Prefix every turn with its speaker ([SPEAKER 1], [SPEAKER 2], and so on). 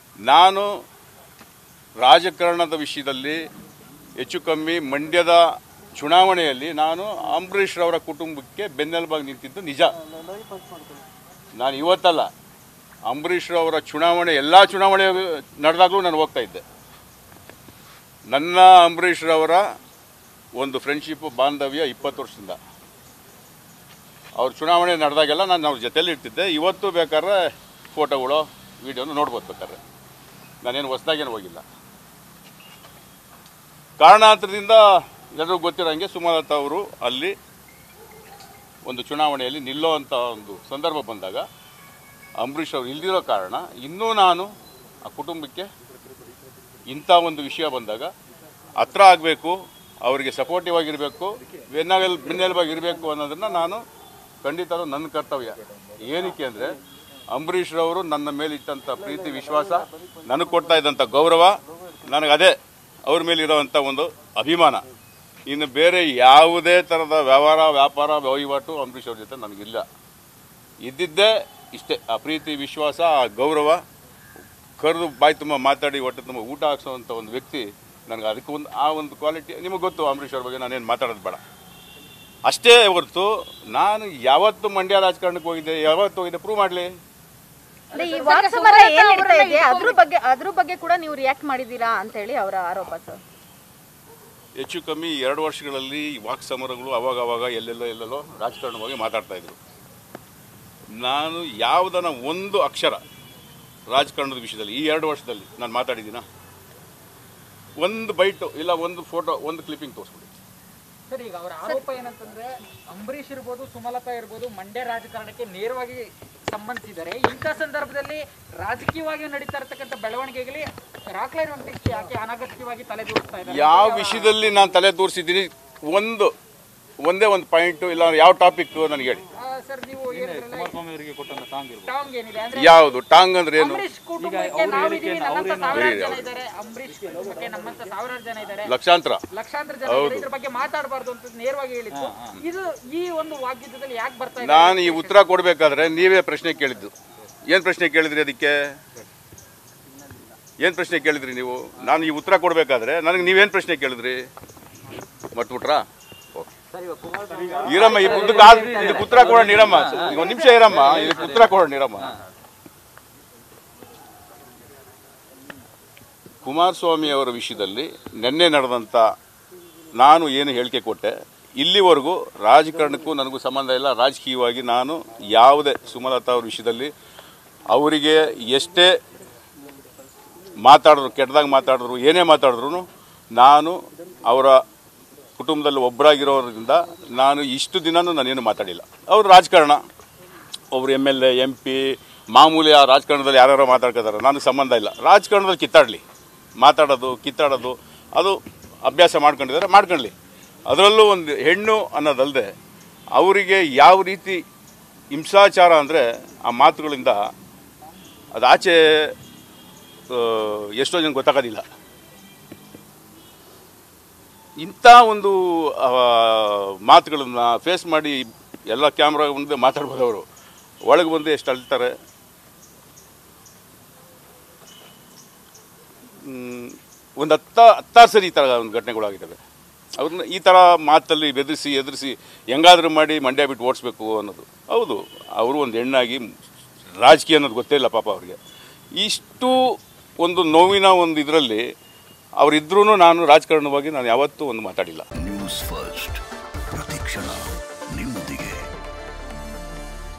[SPEAKER 1] ನಾನು ರಾಜಕಾರಣದ ವಿಷಯದಲ್ಲಿ ಹೆಚ್ಚು ಕಮ್ಮಿ ಮಂಡ್ಯದ ಚುನಾವಣೆಯಲ್ಲಿ ನಾನು ಅಂಬರೀಷ್ ರವರ ಕುಟುಂಬಕ್ಕೆ ಬೆನ್ನೆಲುಬಾಗಿ ನಿಂತಿದ್ದು ನಿಜ ನಾನು ಇವತ್ತಲ್ಲ ಅಂಬರೀಷ್ ರವರ ಚುನಾವಣೆ ಎಲ್ಲ ಚುನಾವಣೆ ನಡೆದಾಗಲೂ ನಾನು ಹೋಗ್ತಾ ಇದ್ದೆ ನನ್ನ ಅಂಬರೀಷ್ ರವರ ಒಂದು ಫ್ರೆಂಡ್ಶಿಪ್ ಬಾಂಧವ್ಯ ಇಪ್ಪತ್ತು ವರ್ಷದಿಂದ ಅವ್ರ ಚುನಾವಣೆ ನಡೆದಾಗೆಲ್ಲ ನಾನು ಅವ್ರ ಜೊತೆಲಿ ಇರ್ತಿದ್ದೆ ಇವತ್ತು ಬೇಕಾದ್ರೆ ಫೋಟೋಗಳು ವೀಡಿಯೋನು ನೋಡ್ಬೋದು ಬೇಕಾದ್ರೆ ನಾನೇನು ಹೊಸ್ದಾಗೇನು ಹೋಗಿಲ್ಲ ಕಾರಣಾಂತರದಿಂದ ಎಲ್ಲರಿಗೂ ಗೊತ್ತಿರೋಂಗೆ ಸುಮಲತಾ ಅವರು ಅಲ್ಲಿ ಒಂದು ಚುನಾವಣೆಯಲ್ಲಿ ನಿಲ್ಲೋ ಅಂಥ ಒಂದು ಸಂದರ್ಭ ಬಂದಾಗ ಅಂಬರೀಷ್ ಅವರು ಇಲ್ದಿರೋ ಕಾರಣ ಇನ್ನೂ ನಾನು ಆ ಕುಟುಂಬಕ್ಕೆ ಇಂಥ ಒಂದು ವಿಷಯ ಬಂದಾಗ ಹತ್ರ ಆಗಬೇಕು ಅವರಿಗೆ ಸಪೋರ್ಟಿವ್ ಆಗಿರಬೇಕು ಬೆನ್ನೆಲ್ ಬೆನ್ನೆಲುಬಾಗಿ ಇರಬೇಕು ಅನ್ನೋದನ್ನು ನಾನು ಖಂಡಿತ ಅದು ನನ್ನ ಕರ್ತವ್ಯ ಏನಕ್ಕೆ ಅಂದರೆ ಅಂಬರೀಷ್ ರವರು ನನ್ನ ಮೇಲೆ ಇಟ್ಟಂಥ ಪ್ರೀತಿ ವಿಶ್ವಾಸ ನನಗೆ ಕೊಡ್ತಾ ಇದ್ದಂಥ ಗೌರವ ನನಗೆ ಅದೇ ಅವ್ರ ಮೇಲೆ ಇರೋವಂಥ ಒಂದು ಅಭಿಮಾನ ಇನ್ನು ಬೇರೆ ಯಾವುದೇ ಥರದ ವ್ಯವಹಾರ ವ್ಯಾಪಾರ ವಹಿವಾಟು ಅಂಬರೀಷ್ ಅವ್ರ ಜೊತೆ ನನಗಿಲ್ಲ ಇದ್ದಿದ್ದೇ ಇಷ್ಟೇ ಆ ಪ್ರೀತಿ ವಿಶ್ವಾಸ ಆ ಗೌರವ ಕರೆದು ಬಾಯಿ ತುಂಬ ಮಾತಾಡಿ ಹೊಟ್ಟೆ ತುಂಬ ಊಟ ಹಾಕ್ಸೋವಂಥ ಒಂದು ವ್ಯಕ್ತಿ ನನಗೆ ಅದಕ್ಕೆ ಒಂದು ಆ ಒಂದು ಕ್ವಾಲಿಟಿ ನಿಮಗೆ ಗೊತ್ತು ಅಂಬರೀಷ್ ಅವ್ರ ಬಗ್ಗೆ ನಾನೇನು ಮಾತಾಡೋದು ಬೇಡ ಅಷ್ಟೇ ಹೊರತು ನಾನು ಯಾವತ್ತು ಮಂಡ್ಯ ರಾಜಕಾರಣಕ್ಕೆ ಹೋಗಿದ್ದೆ ಯಾವತ್ತು ಹೋಗಿದ್ದೆ ಪ್ರೂವ್ ಮಾಡಲಿ
[SPEAKER 2] ಅಲ್ಲ, ಈ ವಾಕ್ಸಮರ ಏನ್ ನಡೀತಾ ಇದೆ ಅದ್ರ ಬಗ್ಗೆ ಅದ್ರ ಬಗ್ಗೆ ಕೂಡ ನೀವು ರಿಯಾಕ್ಟ್ ಮಾಡಿದ್ದೀರಾ ಅಂತ ಹೇಳಿ ಅವರ ಆರೋಪ ಸರ್
[SPEAKER 1] ಹೆಚ್ಚು ಕಮ್ಮಿ ಎರಡು ವರ್ಷಗಳಲ್ಲಿ ಈ ವಾಕ್ ಸಮರಗಳು ಅವಾಗ ಅವಾಗ ಎಲ್ಲೆಲ್ಲೋ ಎಲ್ಲೆಲ್ಲೋ ರಾಜಕಾರಣವಾಗಿ ಮಾತಾಡ್ತಾ ಇದ್ರು ನಾನು ಯಾವುದನ ಒಂದು ಅಕ್ಷರ ರಾಜಕಾರಣದ ವಿಷಯದಲ್ಲಿ ಈ ಎರಡು ವರ್ಷದಲ್ಲಿ ನಾನು ಮಾತಾಡಿದ್ದೀನ ಒಂದು ಬೈಟು ಇಲ್ಲ ಒಂದು ಫೋಟೋ ಒಂದು ಕ್ಲಿಪ್ಪಿಂಗ್ ತೋರಿಸ್ಬಿಡಿ
[SPEAKER 3] ಸರ್ ಈಗ ಅವರ ಆರೋಪ ಏನಂತಂದ್ರೆ ಅಂಬರೀಷ್ ಇರ್ಬೋದು ಸುಮಲತಾ ಇರ್ಬೋದು ಮಂಡ್ಯ ರಾಜಕಾರಣಕ್ಕೆ ನೇರವಾಗಿ ಸಂಬಂಧಿಸಿದ್ದಾರೆ ಇಂಥ ಸಂದರ್ಭದಲ್ಲಿ ರಾಜಕೀಯವಾಗಿ ನಡೀತಾ ಇರತಕ್ಕಂಥ ಬೆಳವಣಿಗೆಗಳಿಗೆ ರಾಕ್ಲೈನ್ ವೆಂಕಟೇಶ್ ಯಾಕೆ ಅನಗತ್ಯವಾಗಿ ತಲೆ ದೂರಿಸ್ತಾ ಇದ್ದಾರೆ
[SPEAKER 1] ಯಾವ ವಿಷಯದಲ್ಲಿ ನಾನು ತಲೆ ತೋರಿಸಿದ್ದೀನಿ ಒಂದು ಒಂದೇ ಒಂದು ಪಾಯಿಂಟು ಇಲ್ಲ ಯಾವ ಟಾಪಿಕ್ ನನಗೆ ಹೇಳಿ
[SPEAKER 3] ಸರ್ ನೀವು ಹೇಳಿದ್ರಲ್ಲ, ಟಾಂಗ್ ಏನಿದೆ ಅಂದ್ರೆ
[SPEAKER 1] ಯಾವುದು ಟಾಂಗ್ ಅಂದ್ರೆ ಏನು
[SPEAKER 3] ಅಂಬರೀಷ್ ಕುಟುಂಬಕ್ಕೆ ನಾವಿದೀವಿ ನಮ್ಮಂತ ಸಾವಿರಾರು ಜನ ಇದ್ದಾರೆ ಅಂಬರೀಷ್ ಕುಟುಂಬಕ್ಕೆ ನಮ್ಮಂತ ಸಾವಿರಾರು ಜನ ಇದ್ದಾರೆ
[SPEAKER 1] ಲಕ್ಷಾಂತರ
[SPEAKER 3] ಲಕ್ಷಾಂತರ ಜನ ಇದ್ದಾರೆ. ಇದ್ರ ಬಗ್ಗೆ ಮಾತಾಡಬಾರ್ದು ಅಂತ ನೇರವಾಗಿ ಹೇಳಿದ್ದು ಇದು ಈ ಒಂದು ವಾಗ್ಯುದ್ಧದಲ್ಲಿ ಯಾಕೆ ಬರ್ತಾ ಇದೆ
[SPEAKER 1] ನಾನು ಈ ಉತ್ತರ ಕೊಡಬೇಕಾದ್ರೆ ನೀವೇ ಪ್ರಶ್ನೆ ಕೇಳಿದ್ದು ಏನು ಪ್ರಶ್ನೆ ಕೇಳಿದ್ರಿ ಅದಕ್ಕೆ ಏನು ಪ್ರಶ್ನೆ ಕೇಳಿದ್ರಿ ನೀವು ನಾನು ಈ ಉತ್ತರ ಕೊಡಬೇಕಾದ್ರೆ ನನಗೆ ನೀವೇನು ಪ್ರಶ್ನೆ ಕೇಳಿದ್ರಿ ಮರ್ತ್ಬಿಟ್ರಾ ಓಕೆ. ಇರಮ್ಮ ಈ ಇದಕ್ಕೆ ಆದ್- ಇದಕ್ಕೆ ಉತ್ತರ ಕೊಡೋಣ ಇರಮ್ಮ ಈಗ ಒಂದು ನಿಮಿಷ ಇರಮ್ಮ ಇದಕ್ಕೆ ಉತ್ತರ ಕೊಡೋಣ ಇರಮ್ಮ ಕುಮಾರಸ್ವಾಮಿ ಅವರ ವಿಷಯದಲ್ಲಿ ನಿನ್ನೆ ನಡೆದಂಥ ನಾನು ಏನು ಹೇಳಿಕೆ ಕೊಟ್ಟೆ ಇಲ್ಲಿವರೆಗೂ ರಾಜಕಾರಣಕ್ಕೂ ನನಗೂ ಸಂಬಂಧ ಇಲ್ಲ ರಾಜಕೀಯವಾಗಿ ನಾನು ಯಾವುದೇ ಸುಮಲತಾ ಅವ್ರ ವಿಷಯದಲ್ಲಿ ಅವರಿಗೆ ಎಷ್ಟೇ ಮಾತಾಡಿದ್ರು ಕೆಟ್ಟದಾಗ ಮಾತಾಡಿದ್ರು ಏನೇ ಮಾತಾಡಿದ್ರು ನಾನು ಅವರ ಕುಟುಂಬದಲ್ಲಿ ಒಬ್ಬರಾಗಿರೋದ್ರಿಂದ ನಾನು ಇಷ್ಟು ದಿನನೂ ನಾನೇನು ಮಾತಾಡಿಲ್ಲ ಅವರು ರಾಜಕಾರಣ ಒಬ್ರು M L A M P ಮಾಮೂಲಿ ಆ ರಾಜಕಾರಣದಲ್ಲಿ ಯಾರ್ಯಾರೋ ಮಾತಾಡ್ಕೋತಾರೆ ನನಗೆ ಸಂಬಂಧ ಇಲ್ಲ ರಾಜಕಾರಣದಲ್ಲಿ ಕಿತ್ತಾಡಲಿ ಮಾತಾಡೋದು ಕಿತ್ತಾಡೋದು ಅದು ಅಭ್ಯಾಸ ಮಾಡ್ಕೊಂಡಿದ್ದಾರೆ ಮಾಡ್ಕೊಳ್ಳಿ ಅದರಲ್ಲೂ ಒಂದು ಹೆಣ್ಣು ಅನ್ನೋದಲ್ಲದೆ ಅವರಿಗೆ ಯಾವ ರೀತಿ ಹಿಂಸಾಚಾರ ಅಂದರೆ ಆ ಮಾತುಗಳಿಂದ ಅದು ಆಚೆ ಆ, ಎಷ್ಟೋ ಜನ ಗೊತ್ತಾಗೋದಿಲ್ಲ ಇಂಥ ಒಂದು ಮಾತುಗಳನ್ನು ಫೇಸ್ ಮಾಡಿ ಎಲ್ಲ ಕ್ಯಾಮ್ರಾ ಮುಂದೆ ಮಾತಾಡ್ಬೋದು ಅವರು ಒಳಗೆ ಬಂದು ಎಷ್ಟು ಅಳ್ತಾರೆ ಒಂದು ಹತ್ತ ಹತ್ತಾರು ಸರಿ ಈ ಥರ ಒಂದು ಘಟನೆಗಳಾಗಿದ್ದಾವೆ ಅವ್ರನ್ನ ಈ ಥರ ಮಾತಲ್ಲಿ ಬೆದರಿಸಿ ಎದುರಿಸಿ ಹೆಂಗಾದ್ರೂ ಮಾಡಿ ಮಂಡ್ಯ ಬಿಟ್ಟು ಓಡಿಸ್ಬೇಕು ಅನ್ನೋದು ಹೌದು ಅವರು ಒಂದು ಹೆಣ್ಣಾಗಿ ರಾಜಕೀಯ ಅನ್ನೋದು ಗೊತ್ತೇ ಇಲ್ಲ ಪಾಪ ಅವ್ರಿಗೆ ಇಷ್ಟು ಒಂದು ನೋವಿನ ಒಂದು ಇದರಲ್ಲಿ ಅವರಿದ್ರೂ ನಾನು ರಾಜಕಾರಣವಾಗಿ ನಾನು ಯಾವತ್ತೂ ಒಂದು ಮಾತಾಡಿಲ್ಲ
[SPEAKER 4] ನ್ಯೂಸ್ ಫಸ್ಟ್ ಪ್ರತಿಕ್ಷಣ ನಿಮ್ಮೊಂದಿಗೆ